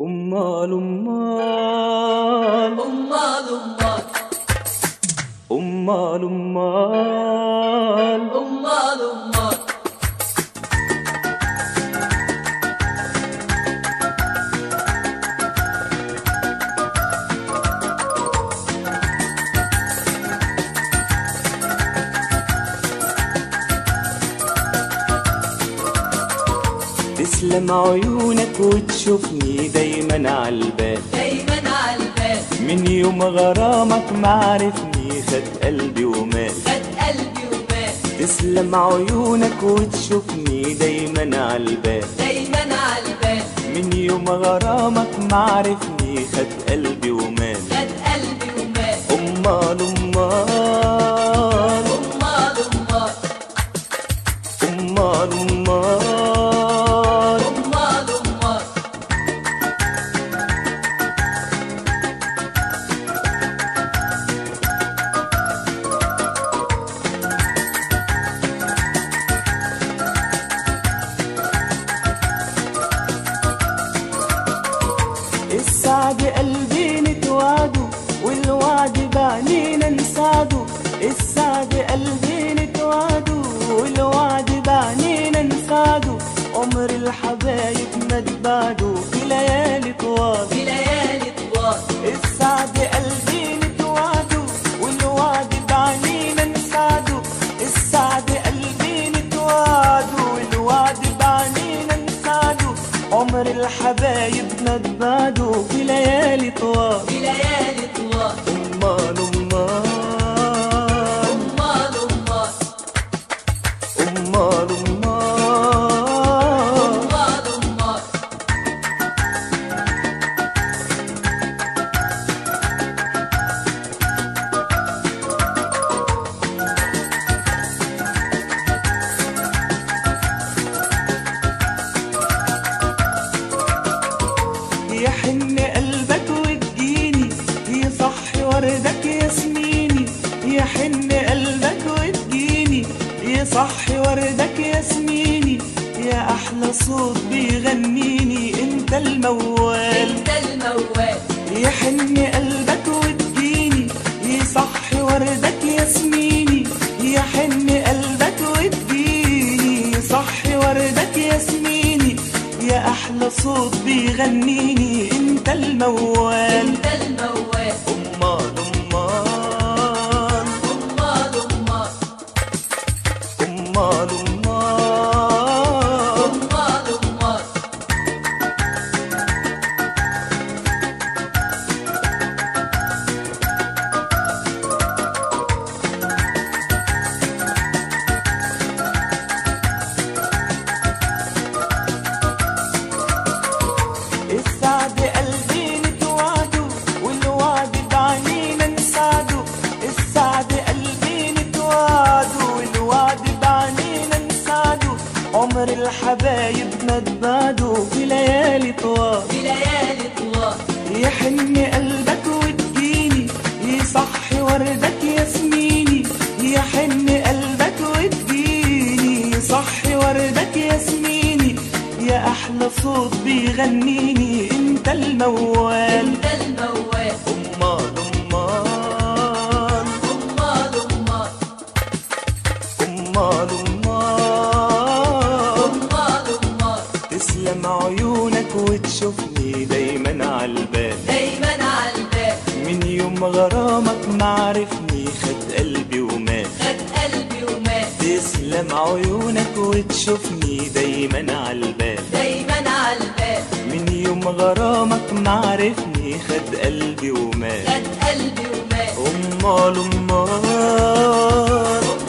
أمال أمال أمال أمال أمال أمال أمال أمال تسلم عيونك وتشوفني دايما عالبال دايما عالبال من يوم غرامك معرفني خد قلبي ومال خد قلبي وبال تسلم عيونك وتشوفني دايما عالبال دايما عالبال من يوم غرامك معرفني خد قلبي ومال خد قلبي ومال أمال أمال أمال أمال أمال أمال أمال أمال السعد قلبي نتوعده والوعد بعنينا نساعده السعد قلبي نتوعده والوعد بعنينا نساعده عمر الحبايب ما تبعده في ليالي طوال في ليالي طوال السعد قلبي نتوعده والوعد بعنينا نساعده السعد قلبي نتوعده والوعد بعنينا نساعده عمر الحبايب ما تبعده في ليالي طوال في ليالي طوال أمال أمال أمال أمال أمال أمال أمال أمال يحن قلبك وتجيني يصحي وردك ياسميني يحن قلبك وتجيني يصحي وردك ياسميني يا احلى صوت بيغنيني انت الموال أنت الموال يحن قلبك وتجيني يصحي وردك ياسميني يحن قلبك وتجيني يصحي وردك ياسميني يا احلى صوت بيغنيني انت الموال أنت الموال امال امال أمال أمال امال امال أمال أمال السعد قلبي نتوعده والوعد بعنينا نساعده السعد قلبي نتوعده والوعد بعنينا نساعده عمر الحبايب ما تبعده في ليالي طوال في ليالي طوال يحن قلبك وتجيني يصحي وردك ياسميني يحن قلبك وتجيني يصحي وردك ياسميني يا احلى صوت بيغنيني انت الموال أنت الموال امال امال أمال أمال امال امال أمال أمال تسلم عيونك وتشوفني دايما عالبال دايما عالبال من يوم غرامك معرفني خد قلبي ومات خد قلبي ومات تسلم عيونك وتشوفني دايما عالبال دايما عالبال من يوم غرامك معرفني خد قلبي ومات خد قلبي ومات أمال أمال